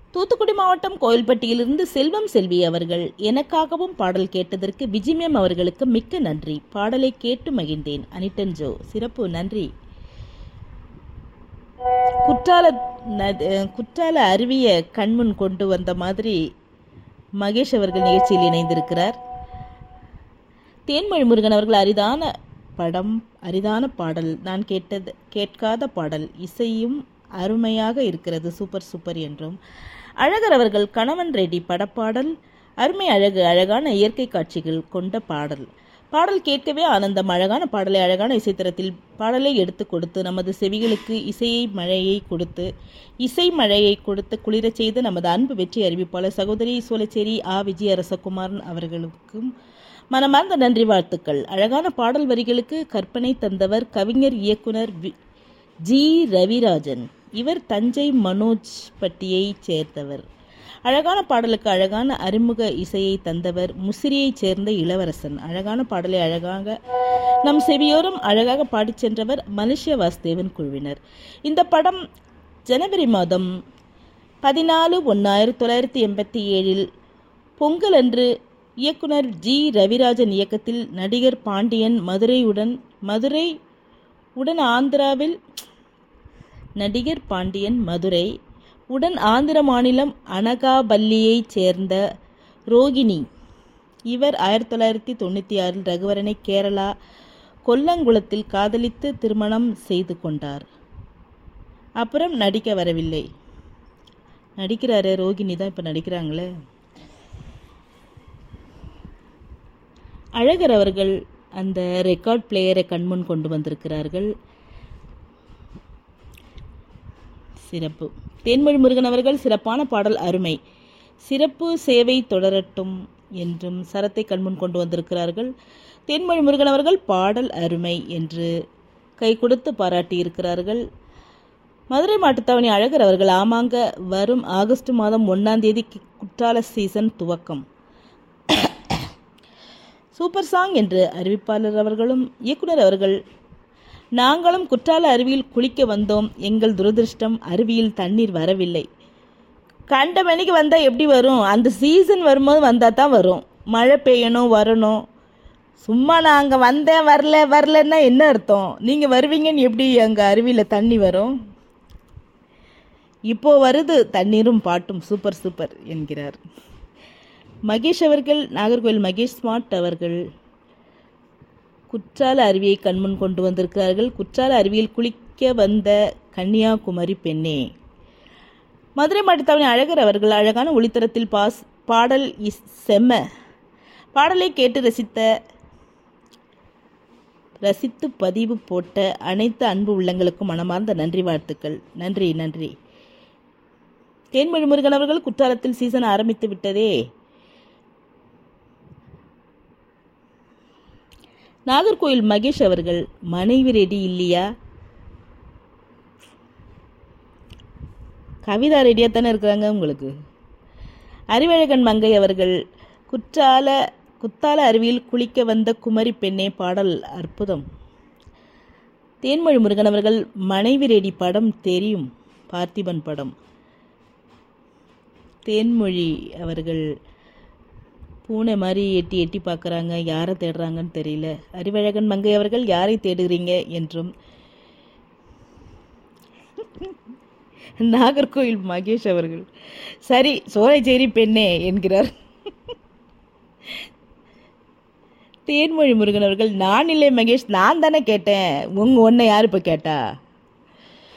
தூத்துக்குடி மாவட்டம் கோயில்பட்டியிலிருந்து செல்வம் செல்வி அவர்கள் எனக்காகவும் பாடல் கேட்டதற்கு விஜிமேம் அவர்களுக்கு மிக்க நன்றி பாடலை கேட்டு மகிழ்ந்தேன் அனிட்டன் ஜோ சிறப்பு நன்றி குற்றால நத- குற்றால அருவியை கண்முன் கொண்டு வந்த மாதிரி மகேஷ் அவர்கள் நிகழ்ச்சியில் இணைந்திருக்கிறார் தேன்மொழி முருகன் அவர்கள் அரிதான படம் அரிதான பாடல் நான் கேட்டது கேட்காத பாடல் இசையும் அருமையாக இருக்கிறது சூப்பர் சூப்பர் என்றும் அழகர் அவர்கள் கணவன் ரெட்டி படப்பாடல் அருமை அழகு அழகான இயற்கை காட்சிகள் கொண்ட பாடல் பாடல் கேட்கவே ஆனந்தம் அழகான பாடலை அழகான இசைத்தரத்தில் பாடலை எடுத்து கொடுத்து நமது செவிகளுக்கு இசையை மழையை கொடுத்து இசை மழையை கொடுத்து குளிரச் செய்து நமது அன்பு வெற்றி அறிவிப்பாளர் சகோதரி சோழச்சேரி ஆ விஜய அரசகுமாரன் அவர்களுக்கும் மனமார்ந்த நன்றி வாழ்த்துக்கள் அழகான பாடல் வரிகளுக்கு கற்பனை தந்தவர் கவிஞர் இயக்குனர் வி- ஜி ரவிராஜன் இவர் தஞ்சை மனோஜ் பட்டியைச் சேர்ந்தவர் அழகான பாடலுக்கு அழகான அறிமுக இசையை தந்தவர் முசிறியைச் சேர்ந்த இளவரசன் அழகான பாடலை அழகாக நம் செவியோரம் அழகாக பாடிச் சென்றவர் மலேசிய வாசுதேவன் குழுவினர் இந்த படம் ஜனவரி மாதம் பதினாலு ஒன்று ஆயிரத்தி தொள்ளாயிரத்தி எண்பத்தி ஏழில் பொங்கல் அன்று இயக்குனர் ஜி ரவிராஜன் இயக்கத்தில் நடிகர் பாண்டியன் மதுரையுடன் மதுரை உடன் ஆந்திராவில் நடிகர் பாண்டியன் மதுரை உடன் ஆந்திர மாநிலம் அனகாபல்லியைச் சேர்ந்த ரோகிணி இவர் ஆயிரத்தி தொள்ளாயிரத்தி தொண்ணூற்றி ஆறில் ரகுவரனை கேரளா கொல்லங்குளத்தில் காதலித்து திருமணம் செய்து கொண்டார் அப்புறம் நடிக்க வரவில்லை நடிக்கிறாரு ரோகிணி தான் இப்போ நடிக்கிறாங்களே அழகர் அவர்கள் அந்த ரெக்கார்ட் பிளேயரை கண்முன் கொண்டு வந்திருக்கிறார்கள் சிறப்பு தேன்மொழி முருகன் அவர்கள் சிறப்பான பாடல் அருமை சிறப்பு சேவை தொடரட்டும் என்றும் சரத்தை கண்முன் கொண்டு வந்திருக்கிறார்கள் தேன்மொழி முருகன் அவர்கள் பாடல் அருமை என்று கை கொடுத்து பாராட்டியிருக்கிறார்கள் மதுரை மாட்டுத்தாவணி அழகர் அவர்கள் ஆமாங்க வரும் ஆகஸ்ட் மாதம் ஒன்றாம் தேதி கி- குற்றால சீசன் துவக்கம் சூப்பர் சாங் என்று அறிவிப்பாளர் அவர்களும் இயக்குனர் அவர்கள் நாங்களும் குற்றால அருவியில் குளிக்க வந்தோம் எங்கள் துரதிருஷ்டம் அருவியில் தண்ணீர் வரவில்லை கண்ட மணிக்கு வந்தால் எப்படி வரும் அந்த சீசன் வரும்போது வந்தால் தான் வரும் மழை பெய்யணும் வரணும் சும்மா நான் அங்கே வந்தேன் வரல வரலன்னா என்ன அர்த்தம் நீங்கள் வருவீங்கன்னு எப்படி அங்கே அருவியில் தண்ணி வரும் இப்போ வருது தண்ணீரும் பாட்டும் சூப்பர் சூப்பர் என்கிறார் மகேஷ் அவர்கள் நாகர்கோவில் மகேஷ் ஸ்மார்ட் அவர்கள் குற்றால அருவியை கண்முன் கொண்டு வந்திருக்கிறார்கள் குற்றால அருவியில் குளிக்க வந்த கன்னியாகுமரி பெண்ணே மதுரை மாட்டுத்தாவணி அழகர் அவர்கள் அழகான ஒளித்தரத்தில் பாஸ் பாடல் இஸ் செம்ம பாடலை கேட்டு ரசித்த ரசித்து பதிவு போட்ட அனைத்து அன்பு உள்ளங்களுக்கும் மனமார்ந்த நன்றி வாழ்த்துக்கள் நன்றி நன்றி தேன்மொழி முருகன் அவர்கள் குற்றாலத்தில் சீசன் ஆரம்பித்து விட்டதே நாகர்கோயில் மகேஷ் அவர்கள் மனைவி ரெடி இல்லையா கவிதா ரெடியாக தானே இருக்கிறாங்க உங்களுக்கு அறிவழகன் மங்கை அவர்கள் குற்றால குத்தால அருவியில் குளிக்க வந்த குமரி பெண்ணே பாடல் அற்புதம் தேன்மொழி முருகன் அவர்கள் மனைவி ரெடி படம் தெரியும் பார்த்திபன் படம் தேன்மொழி அவர்கள் பூனை மாதிரி எட்டி எட்டி பார்க்குறாங்க யாரை தேடுறாங்கன்னு தெரியல அறிவழகன் மங்கை அவர்கள் யாரை தேடுகிறீங்க என்றும் நாகர்கோயில் மகேஷ் அவர்கள் சரி சோலைச்சேரி பெண்ணே என்கிறார் தேன்மொழி முருகன் அவர்கள் நான் இல்லை மகேஷ் நான் தானே கேட்டேன் உங்க ஒன்றை யார் இப்போ கேட்டா